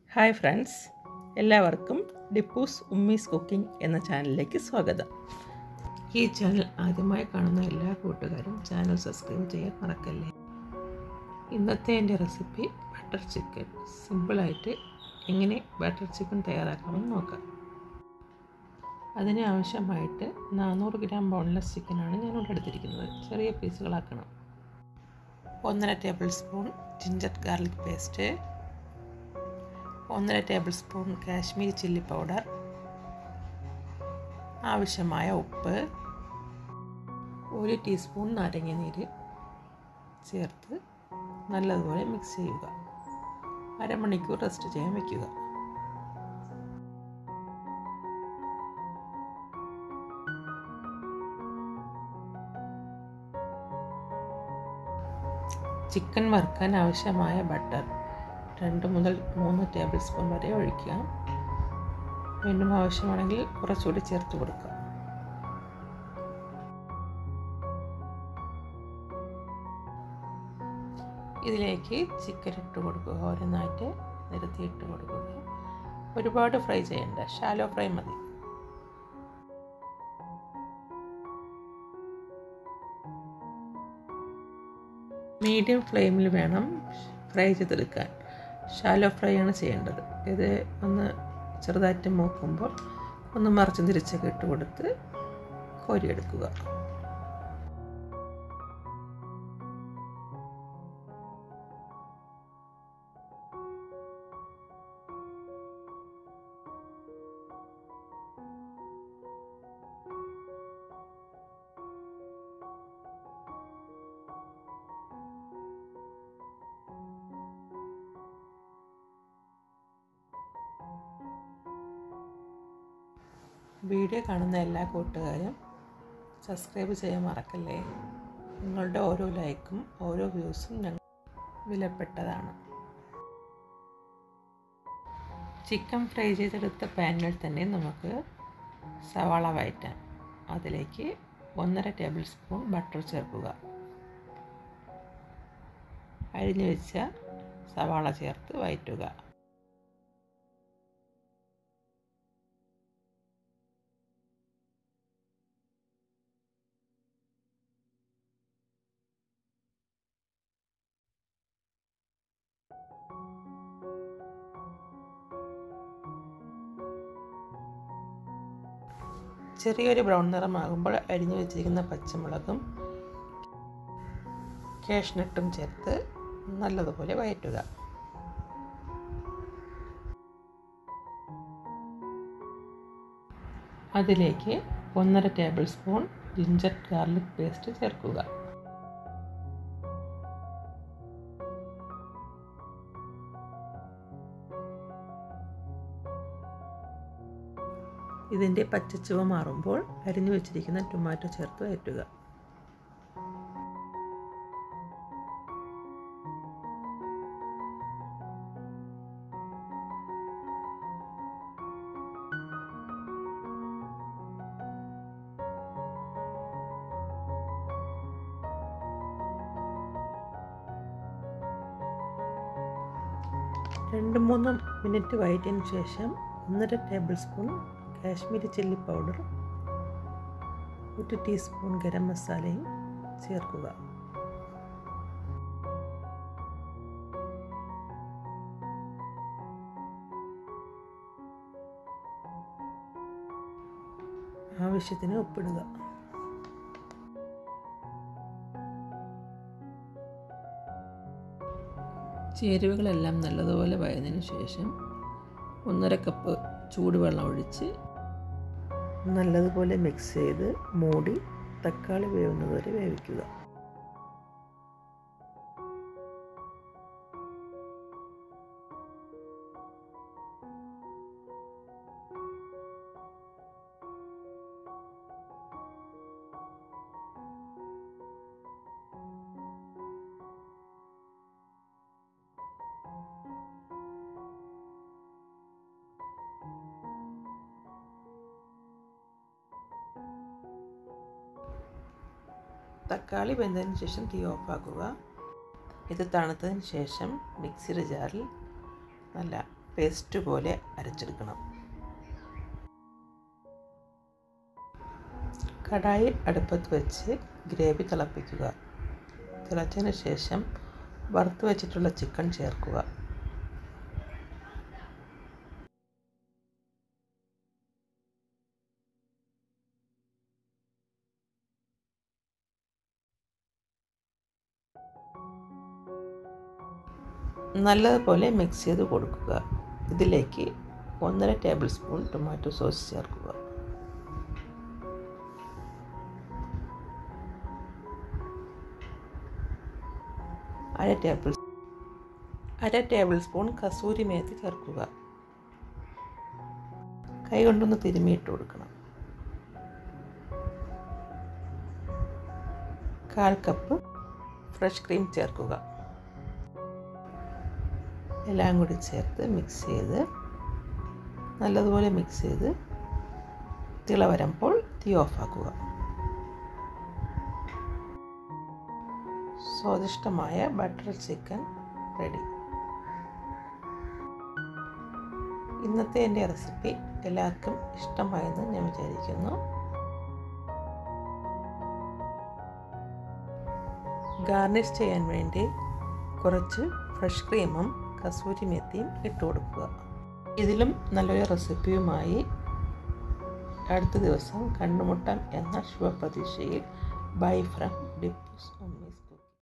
hi friends എല്ലാവർക്കും ഡിപ്പൂസ് ഉമ്മീസ് cooking എന്ന ചാനലിലേക്ക് സ്വാഗതം ഈ ചാനൽ ആദ്യമായി കാണുന്ന എല്ലാ കൂട്ടുകാരും ചാനൽ സബ്സ്ക്രൈബ് ചെയ്യാൻ മറക്കല്ലേ ഇന്നത്തെ എൻ്റെ റെസിപ്പി ബട്ടർ ചിക്കൻ സിമ്പിളായിട്ട് എങ്ങനെ ബട്ടർ ചിക്കൻ തയ്യാറാക്കാമെന്ന് നോക്കാം അതിന് ആവശ്യമായിട്ട് നാനൂറ് ഗ്രാം ബോൺലെസ് ചിക്കനാണ് ഞാനിവിടെ എടുത്തിരിക്കുന്നത് ചെറിയ പീസുകളാക്കണം ഒന്നര tablespoon ginger garlic paste ഒന്നര tablespoon Kashmiri chilli powder ആവശ്യമായ ഉപ്പ് ഒരു ടീസ്പൂൺ നാരങ്ങ നീര് ചേർത്ത് നല്ലതുപോലെ മിക്സ് ചെയ്യുക അരമണിക്കൂർ റെസ്റ്റ് ചെയ്യാൻ വയ്ക്കുക ചിക്കൻ വറുക്കാൻ ആവശ്യമായ ബട്ടർ രണ്ട് മുതൽ മൂന്ന് ടേബിൾ സ്പൂൺ വരെ ഒഴിക്കുക വീണ്ടും ആവശ്യമാണെങ്കിൽ കുറച്ചുകൂടി ചേർത്ത് കൊടുക്കുക ഇതിലേക്ക് ചിക്കൻ ഇട്ട് കൊടുക്കുക ഓരോന്നായിട്ട് നിരത്തി ഇട്ട് കൊടുക്കുക ഒരുപാട് ഫ്രൈ ചെയ്യണ്ട ഷാലോ ഫ്രൈ മതി മീഡിയം ഫ്ലെയിമിൽ വേണം ഫ്രൈ ചെയ്തെടുക്കാൻ ഷാലോ ഫ്രൈ ആണ് ചെയ്യേണ്ടത് ഇത് ഒന്ന് ചെറുതായിട്ട് മൂക്കുമ്പോൾ ഒന്ന് മറിച്ച് തിരിച്ചൊക്കെ ഇട്ട് കൊടുത്ത് കോരിയെടുക്കുക വീഡിയോ കാണുന്ന എല്ലാ കൂട്ടുകാരും സബ്സ്ക്രൈബ് ചെയ്യാൻ മറക്കല്ലേ നിങ്ങളുടെ ഓരോ ലൈക്കും ഓരോ വ്യൂസും ഞങ്ങൾ വിലപ്പെട്ടതാണ് ചിക്കൻ ഫ്രൈ ചെയ്തെടുത്ത പാനിൽ തന്നെ നമുക്ക് സവാള വയറ്റാം അതിലേക്ക് ഒന്നര ടേബിൾ സ്പൂൺ ബട്ടർ ചേർക്കുക അരിഞ്ഞു വെച്ച സവാള ചേർത്ത് വയറ്റുക ചെറിയൊരു ബ്രൗൺ നിറമാകുമ്പോൾ അരിഞ്ഞു വെച്ചിരിക്കുന്ന പച്ചമുളകും കാഷ്നട്ടും ചേർത്ത് നല്ലതുപോലെ വയറ്റുക അതിലേക്ക് ഒന്നര tablespoon ginger garlic paste ചേർക്കുക ഇതിൻ്റെ പച്ചച്ചുവ മാറുമ്പോൾ അരിഞ്ഞു വെച്ചിരിക്കുന്ന ടൊമാറ്റോ ചേർത്ത് വയറ്റുക രണ്ട് മൂന്ന് മിനിറ്റ് വഴറ്റിയതിന് ശേഷം ഒന്നര tablespoon Kashmiri chilli powder ഒരു ടീസ്പൂൺ ഗരം മസാലയും ചേർക്കുക ആവശ്യത്തിന് ഉപ്പിടുക ചേരുവകളെല്ലാം നല്ലതുപോലെ വയതിനു ശേഷം ഒന്നര കപ്പ് ചൂടുവെള്ളം ഒഴിച്ച് നല്ലതുപോലെ മിക്സ് ചെയ്ത് മൂടി തക്കാളി വേവുന്നതുവരെ വേവിക്കുക തക്കാളി വെന്തതിന് ശേഷം തീ ഓഫാക്കുക ഇത് തണുത്തതിന് ശേഷം മിക്സിയുടെ ജാറിൽ നല്ല പേസ്റ്റ് പോലെ അരച്ചെടുക്കണം കടായി അടുപ്പത്ത് വെച്ച് ഗ്രേവി തിളപ്പിക്കുക തിളച്ചതിന് ശേഷം വറുത്ത് വെച്ചിട്ടുള്ള ചിക്കൻ ചേർക്കുക നല്ലതുപോലെ മിക്സ് ചെയ്ത് കൊടുക്കുക ഇതിലേക്ക് ഒന്നര ടേബിൾ സ്പൂൺ ടൊമാറ്റോ സോസ് ചേർക്കുക അര ടേബിൾ അര ടേബിൾ സ്പൂൺ കസൂരി മേത്തി ചേർക്കുക കൈ കൊണ്ടൊന്ന് തിരുമിയിട്ട് കൊടുക്കണം കാൽ കപ്പ് ഫ്രഷ് ക്രീം ചേർക്കുക എല്ലാം കൂടി ചേർത്ത് മിക്സ് ചെയ്ത് നല്ലതുപോലെ മിക്സ് ചെയ്ത് തിള വരുമ്പോൾ തീ ഓഫാക്കുക സ്വാദിഷ്ടമായ ബട്ടർ ചിക്കൻ റെഡി ഇന്നത്തെ എൻ്റെ റെസിപ്പി എല്ലാവർക്കും ഇഷ്ടമായെന്ന് ഞാൻ വിചാരിക്കുന്നു ഗാർണിഷ് ചെയ്യാൻ വേണ്ടി കുറച്ച് ഫ്രഷ് ക്രീമും കസൂരി മെത്തിയും ഇട്ട് കൊടുക്കുക ഇതിലും നല്ലൊരു റെസിപ്പിയുമായി അടുത്ത ദിവസം കണ്ടുമുട്ടാം എന്ന ശുഭപ്രതീക്ഷയിൽ ബൈ ഫ്രം ഡിപ്പൂസ് ഉമ്മീസ്